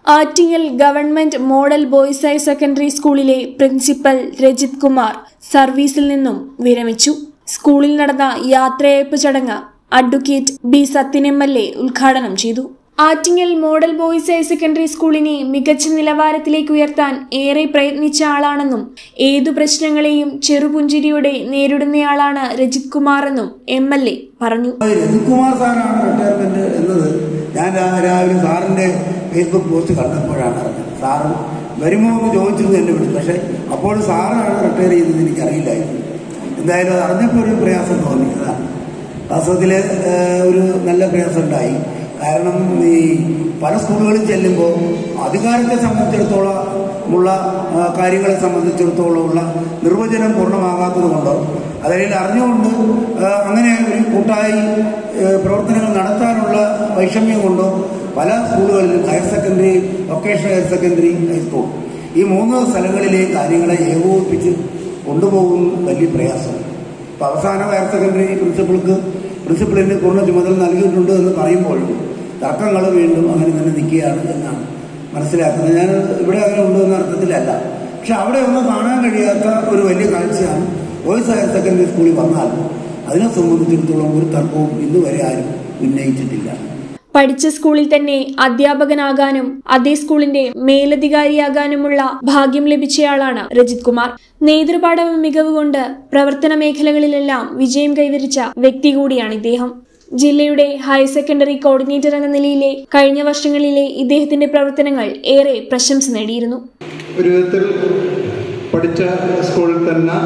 Attingal government model boys higher secondary സ്കൂളിലെ principal Rajith Kumar സർവീസിൽ നിന്നും വിരമിച്ചു സ്കൂളിൽ നടന്ന യാത്രയയപ്പ് ചടങ്ങ് advocate B Sathyan M L A ഉദ്ഘാടനം ചെയ്തു Attingal model boys higher secondary സ്കൂളിനെ മികച്ച നിലവാരത്തിലേക്ക് ഉയർത്താൻ ഏറെ പ്രയത്നിച്ച ആളാണെന്നും ഏതു പ്രശ്നങ്ങളെയും ചെറുപുഞ്ചിരിയോടെ നേരിടുന്നയാളാണ് രജിത് കുമാർ എന്നും എം എൽ എ പറഞ്ഞു രജിത്കുമാർ സാറാണ് റിട്ടയർമെന്റ് എന്നത് ഞാൻ രാ- രാവിലെ സാറിന്റെ ഫേസ്ബുക്ക് പോസ്റ്റ് കണ്ടപ്പോഴാണ് അറിഞ്ഞത് സാറ് വരുമോ എന്ന് ചോദിച്ചിരുന്നു എന്നെ വിളിച്ചു പക്ഷെ അപ്പോൾ സാറാണ് റിട്ടയർ ചെയ്തത് എനിക്കറിയില്ലായിരുന്നു എന്തായാലും അത് അറിഞ്ഞപ്പോൾ ഒരു പ്രയാസം തോന്നി അതാണ് വാസ്തവത്തിൽ ഒരു നല്ല പ്രയാസം ഉണ്ടായി കാരണം ഈ പല സ്കൂളുകളിൽ ചെല്ലുമ്പോൾ അധികാരത്തെ സംബന്ധിച്ചിടത്തോളം ഉള്ള ആ, കാര്യങ്ങളെ സംബന്ധിച്ചിടത്തോളം ഉള്ള നിർവചനം പൂർണ്ണമാകാത്തത് കൊണ്ടോ അതല്ലെങ്കിൽ അറിഞ്ഞുകൊണ്ട് ആ, അങ്ങനെ ഒരു കൂട്ടായി ഏ, പ്രവർത്തനങ്ങൾ നടത്താനുള്ള വൈഷമ്യം കൊണ്ടോ പല സ്കൂളുകളിലും higher secondary vocational higher secondary high school ഈ മൂന്ന് സ്ഥലങ്ങളിലെ കാര്യങ്ങളെ ഏകോപിപ്പിച്ച് കൊണ്ടുപോകുന്ന വലിയ പ്രയാസം ഇപ്പൊ അവസാനം ഹയർ സെക്കൻഡറി പ്രിൻസിപ്പൾക്ക് പ്രിൻസിപ്പളിന് പൂർണ്ണ ചുമതല നൽകിയിട്ടുണ്ട് എന്ന് പറയുമ്പോഴും തർക്കങ്ങൾ വീണ്ടും അങ്ങനെ തന്നെ നിൽക്കുകയാണ് എന്നാണ് മനസ്സിലാക്കുന്നത് ഞാൻ ഇവിടെ അങ്ങനെ ഉണ്ട് എന്ന അർത്ഥത്തിലല്ല പക്ഷെ അവിടെ ഒന്നും കാണാൻ കഴിയാത്ത ഒരു വലിയ കാഴ്ചയാണ് ബോയ്സ് ഹയർ സെക്കൻഡറി സ്കൂളിൽ വന്നാൽ അതിനെ സംബന്ധിച്ചിടത്തോളം ഒരു തർക്കവും ഇന്ന് വരെ ആരും ഉന്നയിച്ചിട്ടില്ല പഠിച്ച സ്കൂളിൽ തന്നെ അധ്യാപകനാകാനും അതേ സ്കൂളിന്റെ മേലധികാരിയാകാനുമുള്ള ഭാഗ്യം ലഭിച്ചയാളാണ് രജിത് കുമാർ നേതൃപാഠ മികവ് കൊണ്ട് പ്രവർത്തന മേഖലകളിലെല്ലാം വിജയം കൈവരിച്ച വ്യക്തി കൂടിയാണ് ഇദ്ദേഹം ജില്ലയുടെ ഹയർ സെക്കൻഡറി കോർഡിനേറ്റർ എന്ന നിലയിലെ കഴിഞ്ഞ വർഷങ്ങളിലെ ഇദ്ദേഹത്തിന്റെ പ്രവർത്തനങ്ങൾ ഏറെ പ്രശംസ നേടിയിരുന്നു ഒരു വിധത്തിൽ പഠിച്ച സ്കൂളിൽ തന്നെ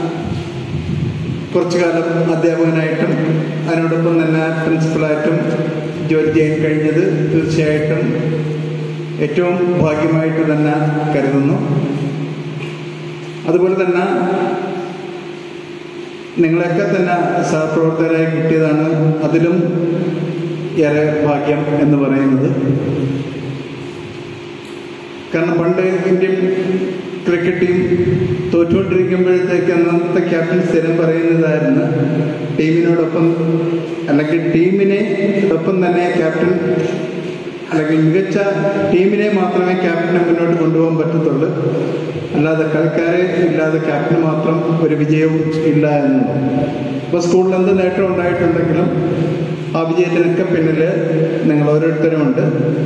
കുറച്ചു കാലം അധ്യാപകനായിട്ടും അതിനോടൊപ്പം തന്നെ പ്രിൻസിപ്പലായിട്ടും ജോലി ചെയ്യാൻ കഴിഞ്ഞത് തീർച്ചയായിട്ടും ഏറ്റവും ഭാഗ്യമായിട്ട് തന്നെ കരുതുന്നു അതുപോലെ തന്നെ നിങ്ങളെയൊക്കെ തന്നെ സഹപ്രവർത്തകരായി കിട്ടിയതാണ് അതിലും ഏറെ ഭാഗ്യം എന്ന് പറയുന്നത് കാരണം പണ്ട് ഇന്ത്യൻ ക്രിക്കറ്റ് ടീം തോറ്റുകൊണ്ടിരിക്കുമ്പോഴത്തേക്ക് അന്നത്തെ ക്യാപ്റ്റൻ സ്ഥിരം പറയുന്നതായിരുന്നു ടീമിനോടൊപ്പം അല്ലെങ്കിൽ ടീമിനെ ഒപ്പം തന്നെ ക്യാപ്റ്റൻ അല്ലെങ്കിൽ മികച്ച ടീമിനെ മാത്രമേ ക്യാപ്റ്റനെ മുന്നോട്ട് കൊണ്ടുപോകാൻ പറ്റത്തുള്ളൂ അല്ലാതെ കളിക്കാരെ ഇല്ലാതെ ക്യാപ്റ്റന് മാത്രം ഒരു വിജയവും ഇല്ല എന്നത് ഇപ്പോൾ സ്കൂളിൽ എന്ത് നേട്ടം ഉണ്ടായിട്ടുണ്ടെങ്കിലും ആ വിജയത്തിനൊക്കെ പിന്നിൽ നിങ്ങൾ ഓരോരുത്തരുമുണ്ട്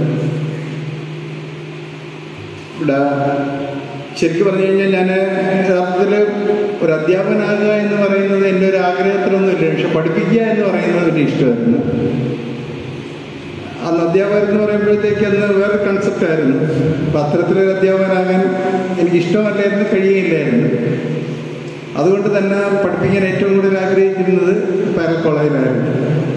ഇവിടെ ശരിക്കും പറഞ്ഞു കഴിഞ്ഞാൽ ഞാൻ യഥാർത്ഥത്തിൽ ഒരു അധ്യാപകനാകുക എന്ന് പറയുന്നത് എൻ്റെ ഒരു ആഗ്രഹത്തിലൊന്നുമില്ല പക്ഷെ പഠിപ്പിക്കുക എന്ന് പറയുന്നത് ഒരു ഇഷ്ടമായിരുന്നു അന്ന് അധ്യാപകർ എന്ന് പറയുമ്പോഴത്തേക്ക് അന്ന് വേറെ കൺസെപ്റ്റ് ആയിരുന്നു അപ്പം അത്തരത്തിലൊരു അധ്യാപകനാകാൻ എനിക്ക് ഇഷ്ടമല്ലായിരുന്നു കഴിയുകയില്ലായിരുന്നു അതുകൊണ്ട് തന്നെ പഠിപ്പിക്കാൻ ഏറ്റവും കൂടുതൽ ആഗ്രഹിക്കുന്നത് പാരൽ കോളേജിലായിരുന്നു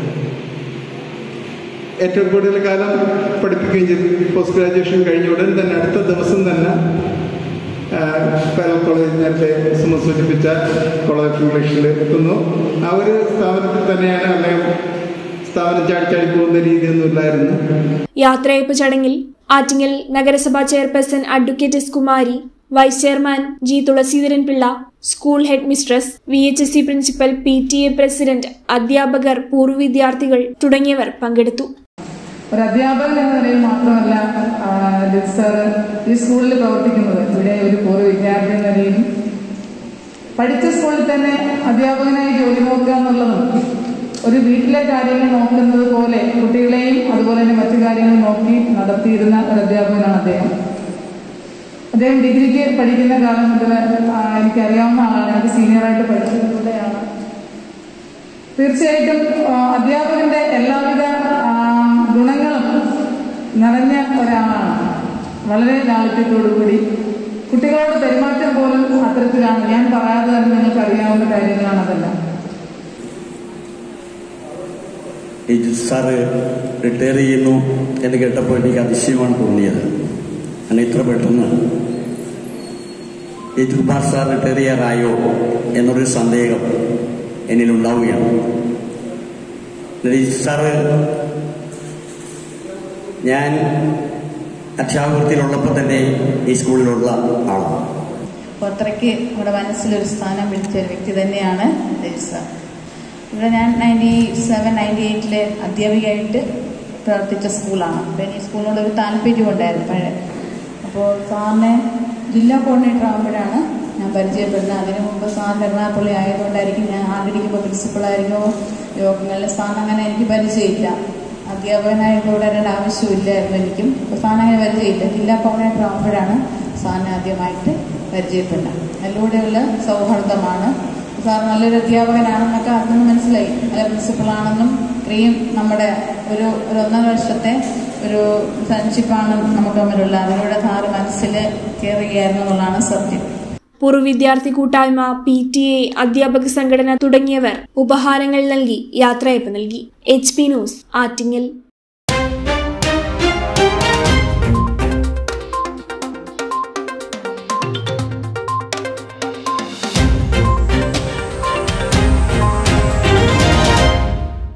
ഏറ്റവും കൂടുതൽ കാലം പഠിപ്പിക്കുകയും ചെയ്തു പോസ്റ്റ് ഗ്രാജുവേഷൻ കഴിഞ്ഞ ഉടൻ തന്നെ അടുത്ത ദിവസം തന്നെ പാരൽ കോളേജ് നേരത്തെ സുമ സൂചിപ്പിച്ച കോളേജ് ഓഫ് ഇംഗ്ലീഷിൽ എത്തുന്നു ആ ഒരു സ്ഥാപനത്തിൽ തന്നെയാണ് അല്ലെങ്കിൽ സ്ഥാപനം ചാടിച്ചാടി പോകുന്ന രീതിയൊന്നും ഇല്ലായിരുന്നു യാത്രയയപ്പ് ചടങ്ങിൽ ആറ്റിങ്ങൽ നഗരസഭാ chairperson advocate S Kumari vice chairman G Thulaseedharan Pillai school headmistress V H S C principal P T A president അധ്യാപകർ പൂർവ്വ വിദ്യാർത്ഥികൾ തുടങ്ങിയവർ പങ്കെടുത്തു ഒരു അധ്യാപകൻ എന്ന നിലയിൽ മാത്രമല്ല ആ, ലിത് സാറ് ഈ സ്കൂളിൽ പ്രവർത്തിക്കുന്നത് ഇവിടെ ഒരു പൂർവ്വ വിദ്യാർത്ഥി എന്ന നിലയിൽ പഠിച്ച സ്കൂളിൽ തന്നെ അധ്യാപകനായി ജോലി നോക്കുക എന്നുള്ളതും ഒരു വീട്ടിലെ കാര്യങ്ങൾ നോക്കുന്നത് പോലെ കുട്ടികളെയും അതുപോലെ തന്നെ മറ്റു കാര്യങ്ങൾ നോക്കി നടത്തിയിരുന്ന ഒരു അധ്യാപകനാണ് അദ്ദേഹം അദ്ദേഹം ഡിഗ്രിക്ക് പഠിക്കുന്ന കാലം മുതൽ ആ, എനിക്കറിയാവുന്ന ആളാണ് എനിക്ക് സീനിയറായിട്ട് പഠിച്ചതിലൂടെയാണ് തീർച്ചയായിട്ടും ആ, അധ്യാപകന്റെ എല്ലാവിധ ആ, ഗുണങ്ങളും നിറഞ്ഞ ഒരാളാണ് വളരെ ലാളിത്യത്തോടുകൂടി കുട്ടികളോട് പെരുമാറ്റം പോലും അത്തരത്തിലാണ് ഞാൻ പറയാതെ തന്നെ നിങ്ങൾക്ക് അറിയാവുന്ന കാര്യങ്ങളാണ് അതെല്ലാം ഈ സാറ് റിട്ടയർ ചെയ്യുന്നു എന്ന് കേട്ടപ്പോൾ എനിക്ക് അതിശയമാണ് തോന്നിയത് കാരണം ഇത്ര പെട്ടെന്ന് ഈ ജുബാർ സാർ റിട്ടയർ ചെയ്യാറായോ എന്നൊരു സന്ദേഹം എന്നിലുണ്ടാവുകയാണ് ഈ സാറ് ഞാൻ അധ്യാപകത്തിലുള്ളപ്പോൾ തന്നെ ഈ സ്കൂളിലുള്ള ആളാണ് അപ്പോൾ അത്രയ്ക്ക് നമ്മുടെ മനസ്സിലൊരു സ്ഥാനം പിടിച്ച ഒരു വ്യക്തി തന്നെയാണ് രജിത് സാർ ഇവിടെ ഞാൻ നയൻറ്റി സെവൻ നയൻറ്റി എയ്റ്റിൽ അധ്യാപികയായിട്ട് പ്രവർത്തിച്ച സ്കൂളാണ് അപ്പം എനിക്ക് സ്കൂളിനോട് ഒരു താല്പര്യം ഉണ്ടായിരുന്നു പഴയ അപ്പോൾ സാറിനെ ജില്ലാ കോർഡിനേറ്റർ ആകുമ്പോഴാണ് ഞാൻ പരിചയപ്പെടുന്നത് അതിനു മുമ്പ് സാറിന് എറണാകുളി ആയതുകൊണ്ടായിരിക്കും ഞാൻ ആഗ്രഹിക്കുമ്പോൾ പ്രിൻസിപ്പളായിരിക്കുമോ യോഗങ്ങളിൽ സാറിന് അങ്ങനെ എനിക്ക് പരിചയമില്ല അധ്യാപകനായിട്ട് തുടരേണ്ട ആവശ്യമില്ലായിരുന്നു എനിക്കും അപ്പോൾ സാറിന് അങ്ങനെ പരിചയമില്ല ജില്ലാ കോർഡിനേറ്റർ ആകുമ്പോഴാണ് സാറിനെ ആദ്യമായിട്ട് പരിചയപ്പെടുന്നത് അതിലൂടെയുള്ള സൗഹാർദ്ദമാണ് സാർ നല്ലൊരു അധ്യാപകനാണെന്നൊക്കെ അതിന് മനസ്സിലായി നല്ല പ്രിൻസിപ്പളാണെന്നും ഇത്രയും നമ്മുടെ ഒരു ഒരു ഒന്നര വർഷത്തെ ഒരു ഫ്രണ്ട്ഷിപ്പാണ് നമുക്ക് തമ്മിലുള്ള അതിലൂടെ സാറ് മനസ്സിൽ കയറുകയായിരുന്നു എന്നുള്ളതാണ് സത്യം പൂർവ്വ വിദ്യാർത്ഥി കൂട്ടായ്മ പി ടി എ അധ്യാപക സംഘടന തുടങ്ങിയവർ ഉപഹാരങ്ങൾ നൽകി യാത്രയയപ്പ് നൽകി എച്ച് പി ന്യൂസ് ആറ്റിങ്ങൽ